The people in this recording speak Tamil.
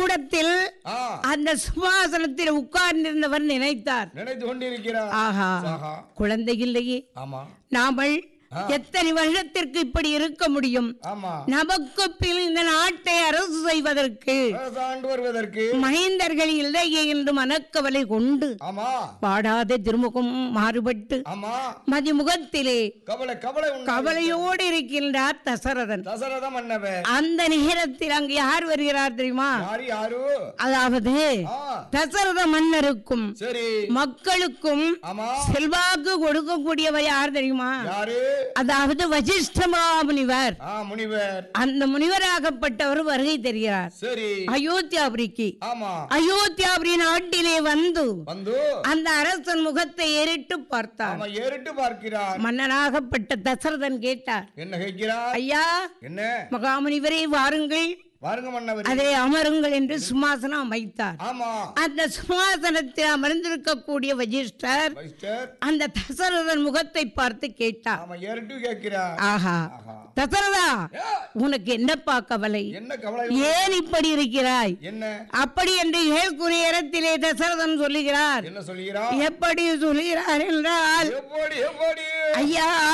கூடத்தில் ஆ அந்த சிம்மாசனத்தில் உட்கார்ந்திருந்தவர் நினைத்தார் நினைத்து கொண்டிருக்கிறார் ஆஹா ஆஹா குழந்தை இல்லையே ஆமா நாமல் ஆ. எத்தனை வருடத்திற்கு இப்படி இருக்க முடியும் ஆமா நமக்கு பின் இந்த நாட்டை அரசு செய்வதற்கு ஆண்டு வருவதற்கு மஹிந்தர்கள் இல்லையே என்று மனக்கவலை கொண்டு ஆமா பாடாத திருமுகம் மாறுபட்டு ஆமா மதிமுகத்திலே கவலை கவலை உண்டு கவலையோடு இருக்கின்றார் தசரதன் தசரத மன்னவன் அந்த நேரத்தில் அங்கு யார் வருகிறார் தெரியுமா யாரு யாரு அதாவது ஆ தசரத மன்னருக்கும் சரி மக்களுக்கும் ஆமா செல்வாக்கு கொடுக்கக்கூடியவர் யார் தெரியுமா யாரு அதாவது வசிஷ்டமா முனிவர் ஆ முனிவர் அந்த முனிவராகப்பட்டவர் வருகை தருகிறார் சரி அயோத்தியாபுரிக்கு ஆமா அயோத்தியாபுரி நாட்டிலே வந்து வந்து அந்த அரசன் முகத்தை ஏறிட்டு பார்த்தார் ஆமா ஏறிட்டு பார்க்கிறார் மன்னனாகப்பட்ட தசரதன் கேட்டார் என்ன கேட்கிறார் ஐயா என்ன மகாமுனிவரே வாருங்கள் வாருங்க மன்னவர் அதை அமருங்கள் என்று சிம்மாசனம் அமைத்தார் ஆமா அந்த சிம்மாசனத்தில் அமர்ந்திருக்கக்கூடிய வசிஷ்டர் வைஸ்டர் அந்த தசரதன் முகத்தை பார்த்து கேட்டார் ஆமா ஏறிட்டு கேட்கிறார் ஆஹா ஆஹா தசரதா ஏ, உனக்கு என்னப்பா கவலை என்ன கவலை ஏன் இப்படி இருக்கிறாய் என்ன அப்படி என்று ஏற்குரிய இடத்திலே தசரதன் சொல்லுகிறார் என்ன சொல்கிறார் எப்படி சொல்லுகிறார் என்றால் எப்படி எப்படி ஐயா